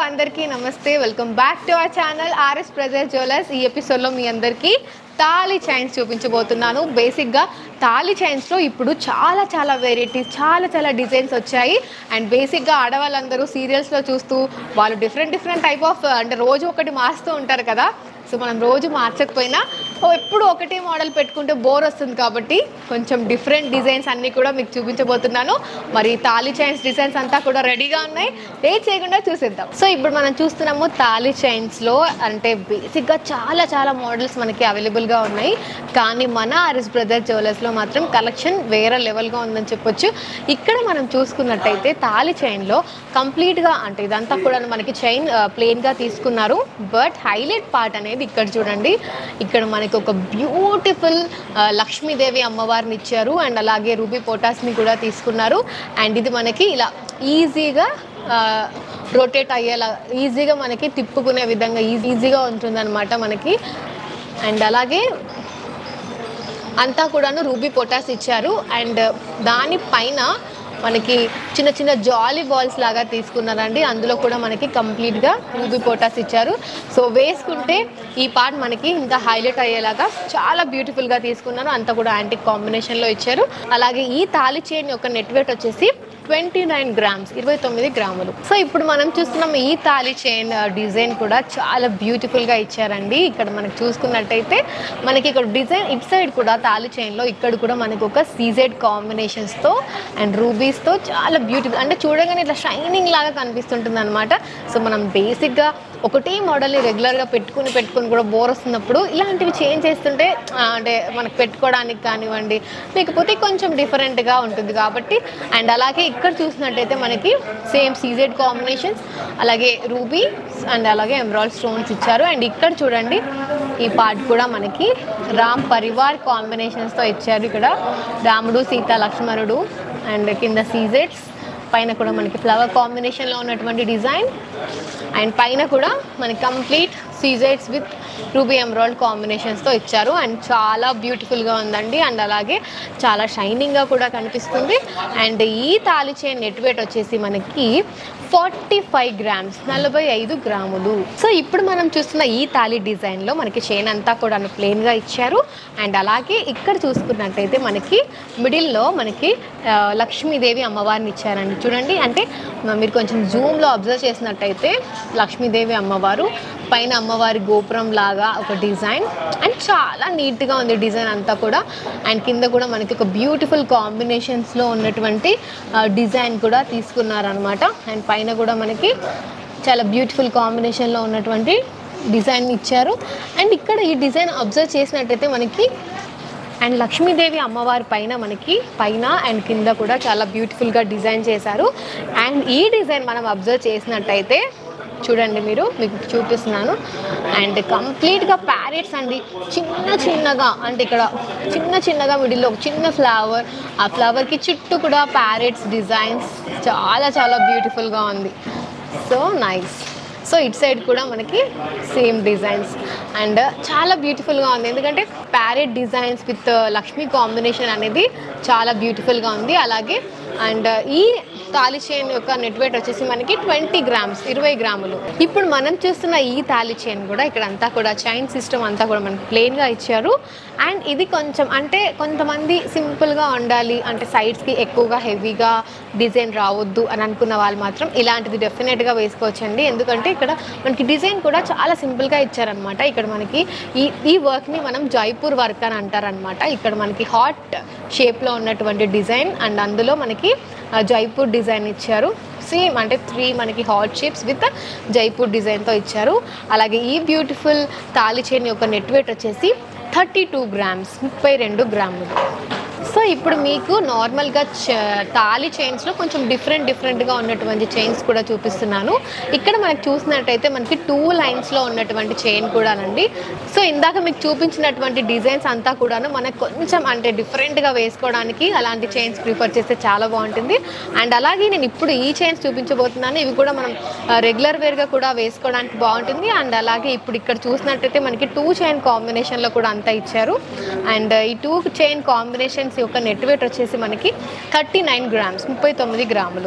అందరికీ నమస్తే welcome back to our channel RS ప్రెజర్ జ్యువెలర్స్ ఈ ఎపిసోడ్లో మీ అందరికీ తాళి చైన్స్ చూపించబోతున్నాను బేసిక్గా తాళి చైన్స్లో ఇప్పుడు చాలా చాలా వెరైటీస్ చాలా చాలా డిజైన్స్ వచ్చాయి అండ్ బేసిక్గా ఆడవాళ్ళందరూ సీరియల్స్లో చూస్తూ వాళ్ళు డిఫరెంట్ డిఫరెంట్ టైప్ ఆఫ్ అంటే రోజు ఒకటి మారుస్తూ ఉంటారు కదా సో మనం రోజు మార్చకపోయినా ఓ ఎప్పుడు ఒకటే మోడల్ పెట్టుకుంటే బోర్ వస్తుంది కాబట్టి కొంచెం డిఫరెంట్ డిజైన్స్ అన్నీ కూడా మీకు చూపించబోతున్నాను మరి తాళి చైన్స్ డిజైన్స్ అంతా కూడా రెడీగా ఉన్నాయి లేట్ చేయకుండా చూసేద్దాం సో ఇప్పుడు మనం చూస్తున్నాము తాళి చైన్స్లో అంటే బేసిక్గా చాలా చాలా మోడల్స్ మనకి అవైలబుల్గా ఉన్నాయి కానీ మన ఆర్ఎస్ బ్రదర్ జ్యువెలర్స్లో మాత్రం కలెక్షన్ వేరే లెవెల్గా ఉందని చెప్పొచ్చు ఇక్కడ మనం చూసుకున్నట్టయితే తాళి చైన్లో కంప్లీట్గా అంటే ఇదంతా కూడా మనకి చైన్ ప్లెయిన్గా తీసుకున్నారు బట్ హైలైట్ పార్ట్ అనేది ఇక్కడ చూడండి ఇక్కడ మనకి ఒక బ్యూటిఫుల్ లక్ష్మీదేవి అమ్మవారిని ఇచ్చారు అండ్ అలాగే రూబీ పోటాస్ని కూడా తీసుకున్నారు అండ్ ఇది మనకి ఇలా ఈజీగా రొటేట్ అయ్యేలా ఈజీగా మనకి తిప్పుకునే విధంగా ఈజీ ఈజీగా ఉంటుందన్నమాట మనకి అండ్ అలాగే అంతా కూడాను రూబీ పొటాస్ ఇచ్చారు అండ్ దానిపైన మనకి చిన్న చిన్న జాలీ బాల్స్ లాగా తీసుకున్నారండి అందులో కూడా మనకి కంప్లీట్గా రూబీ పొటాస్ ఇచ్చారు సో వేసుకుంటే ఈ పార్ట్ మనకి ఇంకా హైలైట్ అయ్యేలాగా చాలా బ్యూటిఫుల్గా తీసుకున్నారు అంతా కూడా యాంటిక్ కాంబినేషన్లో ఇచ్చారు అలాగే ఈ తాళి చైన్ యొక్క నెట్ వెయిట్ వచ్చేసి ట్వంటీ నైన్ గ్రామ్స్ ఇరవై తొమ్మిది గ్రాములు సో ఇప్పుడు మనం చూస్తున్నాం ఈ తాళి చైన్ డిజైన్ కూడా చాలా బ్యూటిఫుల్గా ఇచ్చారండి ఇక్కడ మనకి చూసుకున్నట్టయితే మనకి ఇక్కడ డిజైన్ ఇట్ సైడ్ కూడా తాళి చైన్లో ఇక్కడ కూడా మనకి ఒక సీజెడ్ కాంబినేషన్స్తో అండ్ రూబీస్తో చాలా బ్యూటిఫుల్ అంటే చూడగానే ఇట్లా షైనింగ్ లాగా కనిపిస్తుంటుంది అనమాట సో మనం బేసిక్గా ఒకటే మోడల్ని రెగ్యులర్గా పెట్టుకుని పెట్టుకుని కూడా బోర్ వస్తున్నప్పుడు ఇలాంటివి చేంజ్ చేస్తుంటే ఆ, అంటే మనకు పెట్టుకోవడానికి కానివ్వండి లేకపోతే కొంచెం డిఫరెంట్గా ఉంటుంది కాబట్టి అండ్ అలాగే ఇక్కడ చూసినట్టయితే మనకి సేమ్ సీజెడ్ కాంబినేషన్స్ అలాగే రూబీ అండ్ అలాగే ఎమరాల్డ్ స్టోన్స్ ఇచ్చారు అండ్ ఇక్కడ చూడండి ఈ పార్ట్ కూడా మనకి రామ్ పరివార్ కాంబినేషన్స్తో ఇచ్చారు ఇక్కడ రాముడు సీత లక్ష్మణుడు అండ్ కింద సీజెడ్స్ పైన కూడా మనకి ఫ్లవర్ కాంబినేషన్లో ఉన్నటువంటి డిజైన్ అండ్ పైన కూడా మనకి కంప్లీట్ సీజైడ్స్ విత్ రూబీ ఎమరాల్డ్ కాంబినేషన్స్తో ఇచ్చారు అండ్ చాలా బ్యూటిఫుల్గా ఉందండి అండ్ అలాగే చాలా షైనింగ్గా కూడా కనిపిస్తుంది అండ్ ఈ తాళి చైన్ నెట్ వెయిట్ వచ్చేసి మనకి ఫార్టీ ఫైవ్ గ్రామ్స్ నలభై ఐదు గ్రాములు సో ఇప్పుడు మనం చూస్తున్న ఈ తాళి డిజైన్లో మనకి చైన్ అంతా కూడా ప్లెయిన్గా ఇచ్చారు అండ్ అలాగే ఇక్కడ చూసుకున్నట్టయితే మనకి మిడిల్లో మనకి ఆ, లక్ష్మీదేవి అమ్మవారిని ఇచ్చారండి చూడండి అంటే మ- మీరు కొంచెం జూమ్లో అబ్జర్వ్ చేసినట్టయితే లక్ష్మీదేవి అమ్మవారు పైన అమ్మవారి గోపురం లాగా ఒక డిజైన్ అండ్ చాలా నీట్గా ఉంది డిజైన్ అంతా కూడా అండ్ కింద కూడా మనకి ఒక బ్యూటిఫుల్ కాంబినేషన్స్లో ఉన్నటువంటి ఆ, డిజైన్ కూడా తీసుకున్నారనమాట అండ్ పైన కూడా మనకి చాలా బ్యూటిఫుల్ కాంబినేషన్లో ఉన్నటువంటి డిజైన్ ఇచ్చారు అండ్ ఇక్కడ ఈ డిజైన్ అబ్జర్వ్ చేసినట్టయితే మనకి అండ్ లక్ష్మీదేవి అమ్మవారి పైన మనకి పైన అండ్ కింద కూడా చాలా బ్యూటిఫుల్గా డిజైన్ చేశారు అండ్ ఈ డిజైన్ మనం అబ్జర్వ్ చేసినట్టయితే చూడండి మీరు మీకు చూపిస్తున్నాను అండ్ కంప్లీట్గా ప్యారెట్స్ అండి చిన్న చిన్నగా అంటే ఇక్కడ చిన్న చిన్నగా మిడిల్లో ఒక చిన్న ఫ్లవర్ ఆ ఫ్లవర్కి చుట్టూ కూడా ప్యారెట్స్ డిజైన్స్ చాలా చాలా బ్యూటిఫుల్గా ఉంది so nice so it side కూడా మనకి సేమ్ డిజైన్స్ అండ్ చాలా బ్యూటిఫుల్గా ఉంది ఎందుకంటే parrot designs with Lakshmi combination అనేది చాలా బ్యూటిఫుల్గా ఉంది అలాగే అండ్ ఈ తాళి చైన్ యొక్క నెట్ వెయిట్ వచ్చేసి మనకి ట్వంటీ గ్రామ్స్ ఇరవై గ్రాములు ఇప్పుడు మనం చూస్తున్న ఈ తాళి చైన్ కూడా ఇక్కడ అంతా కూడా చైన్ సిస్టమ్ అంతా కూడా మనకి ప్లెయిన్గా ఇచ్చారు అండ్ ఇది కొంచెం అంటే కొంతమంది సింపుల్గా ఉండాలి అంటే సైడ్స్కి ఎక్కువగా హెవీగా డిజైన్ రావద్దు అని అనుకున్న వాళ్ళు మాత్రం ఇలాంటిది డెఫినెట్గా వేసుకోవచ్చండి ఎందుకంటే ఇక్కడ మనకి డిజైన్ కూడా చాలా సింపుల్గా ఇచ్చారనమాట ఇక్కడ మనకి ఈ ఈ వర్క్ని మనం జైపూర్ వర్క్ అని అంటారనమాట ఇక్కడ మనకి హాట్ షేప్లో ఉన్నటువంటి డిజైన్ అండ్ అందులో మనకి ఆ, జైపూర్ డిజైన్ ఇచ్చారు సేమ్ అంటే త్రీ మనకి హాట్ షేప్స్ విత్ జైపూర్ డిజైన్తో ఇచ్చారు అలాగే ఈ బ్యూటిఫుల్ తాళి చైన్ యొక్క నెట్ వెయిట్ వచ్చేసి థర్టీ టూ గ్రామ్స్ ముప్పై రెండు గ్రాములు సో ఇప్పుడు మీకు నార్మల్గా చ- తాళి చైన్స్లో కొంచెం డిఫరెంట్ డిఫరెంట్గా ఉన్నటువంటి చైన్స్ కూడా చూపిస్తున్నాను ఇక్కడ మనకి చూసినట్టయితే మనకి టూ లైన్స్లో ఉన్నటువంటి చైన్ కూడానండి సో ఇందాక మీకు చూపించినటువంటి డిజైన్స్ అంతా కూడాను మనకు కొంచెం అంటే డిఫరెంట్గా వేసుకోవడానికి అలాంటి చైన్స్ ప్రిఫర్ చేస్తే చాలా బాగుంటుంది అండ్ అలాగే నేను ఇప్పుడు ఈ చైన్స్ చూపించబోతున్నాను ఇవి కూడా మనం రెగ్యులర్ వేర్గా కూడా వేసుకోవడానికి బాగుంటుంది అండ్ అలాగే ఇప్పుడు ఇక్కడ చూసినట్టయితే మనకి టూ చైన్ కాంబినేషన్లో కూడా అంతా ఇచ్చారు అండ్ ఈ టూ చైన్ కాంబినేషన్స్ యొక్క నెట్ వెయిట్ వచ్చేసి మనకి థర్టీ నైన్ గ్రామ్స్ ముప్పై తొమ్మిది గ్రాములు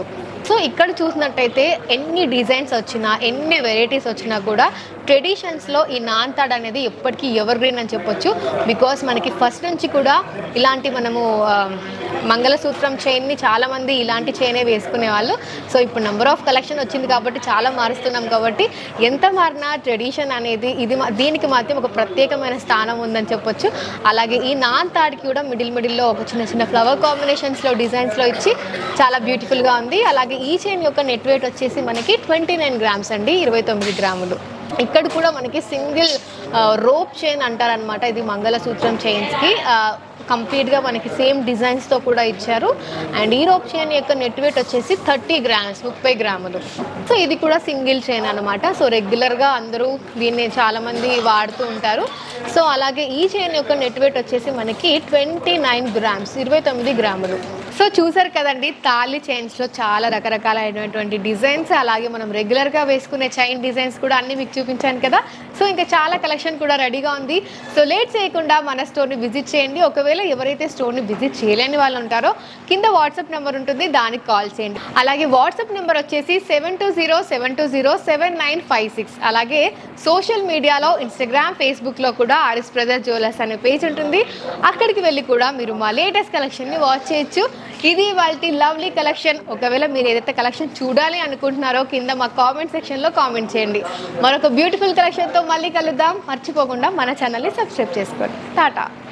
సో ఇక్కడ చూసినట్టయితే ఎన్ని డిజైన్స్ వచ్చినా ఎన్ని వెరైటీస్ వచ్చినా కూడా ట్రెడిషన్స్లో ఈ నాన్ తాడ్ అనేది ఎప్పటికీ ఎవర్ గ్రీన్ అని చెప్పొచ్చు బికాస్ మనకి ఫస్ట్ నుంచి కూడా ఇలాంటి మనము ఆ, మంగళసూత్రం చైన్ని చాలామంది ఇలాంటి చైనే వేసుకునే వాళ్ళు సో ఇప్పుడు నెంబర్ ఆఫ్ కలెక్షన్ వచ్చింది కాబట్టి చాలా మారుస్తున్నాం కాబట్టి ఎంత మారినా ట్రెడిషన్ అనేది ఇది మా- దీనికి మాత్రం ఒక ప్రత్యేకమైన స్థానం ఉందని చెప్పొచ్చు అలాగే ఈ నాన్ తాడ్కి కూడా మిడిల్ మిడిల్లో ఒక చిన్న చిన్న ఫ్లవర్ కాంబినేషన్స్లో డిజైన్స్లో ఇచ్చి చాలా బ్యూటిఫుల్గా ఉంది అలాగే ఈ చైన్ యొక్క నెట్ వెయిట్ వచ్చేసి మనకి ట్వంటీ నైన్ గ్రామ్స్ అండి ఇరవై తొమ్మిది గ్రాములు ఇక్కడ కూడా మనకి సింగిల్ రోప్ చైన్ అంటారనమాట ఇది మంగళసూత్రం చైన్స్కి కంప్లీట్గా మనకి సేమ్ డిజైన్స్తో కూడా ఇచ్చారు అండ్ ఈ రోప్ చైన్ యొక్క నెట్ వెయిట్ వచ్చేసి థర్టీ గ్రామ్స్ ముప్పై గ్రాములు సో ఇది కూడా సింగిల్ చైన్ అనమాట సో రెగ్యులర్గా అందరూ దీన్ని చాలామంది వాడుతూ ఉంటారు సో అలాగే ఈ చైన్ యొక్క నెట్ వెయిట్ వచ్చేసి మనకి ట్వంటీ నైన్ గ్రామ్స్ ఇరవై తొమ్మిది గ్రాములు సో చూసారు కదండి తాళి చైన్స్లో చాలా రకరకాలైనటువంటి డిజైన్స్ అలాగే మనం రెగ్యులర్గా వేసుకునే చైన్ డిజైన్స్ కూడా అన్ని మీకు చూపించాను కదా సో ఇంకా చాలా కలెక్షన్ కూడా రెడీగా ఉంది సో లేట్ చేయకుండా మన స్టోర్ని విజిట్ చేయండి ఒకవేళ ఎవరైతే స్టోర్ని విజిట్ చేయలేని వాళ్ళు ఉంటారో కింద వాట్సాప్ నెంబర్ ఉంటుంది దానికి కాల్ చేయండి అలాగే వాట్సాప్ నెంబర్ వచ్చేసి seven two zero seven two zero seven nine five six అలాగే సోషల్ మీడియాలో ఇన్స్టాగ్రామ్ ఫేస్బుక్లో కూడా ఆర్ఎస్ బ్రదర్ జ్యువెలర్స్ అనే పేజ్ ఉంటుంది అక్కడికి వెళ్ళి కూడా మీరు మా లేటెస్ట్ కలెక్షన్ని వాచ్ చేయొచ్చు ఇది వాళ్ళ లవ్లీ కలెక్షన్ ఒకవేళ మీరు ఏదైతే కలెక్షన్ చూడాలి అనుకుంటున్నారో కింద మా కామెంట్ సెక్షన్లో కామెంట్ చేయండి మరొక బ్యూటిఫుల్ కలెక్షన్తో మళ్ళీ కలుద్దాం మర్చిపోకుండా మన ఛానల్ని సబ్స్క్రైబ్ చేసుకోండి టాటా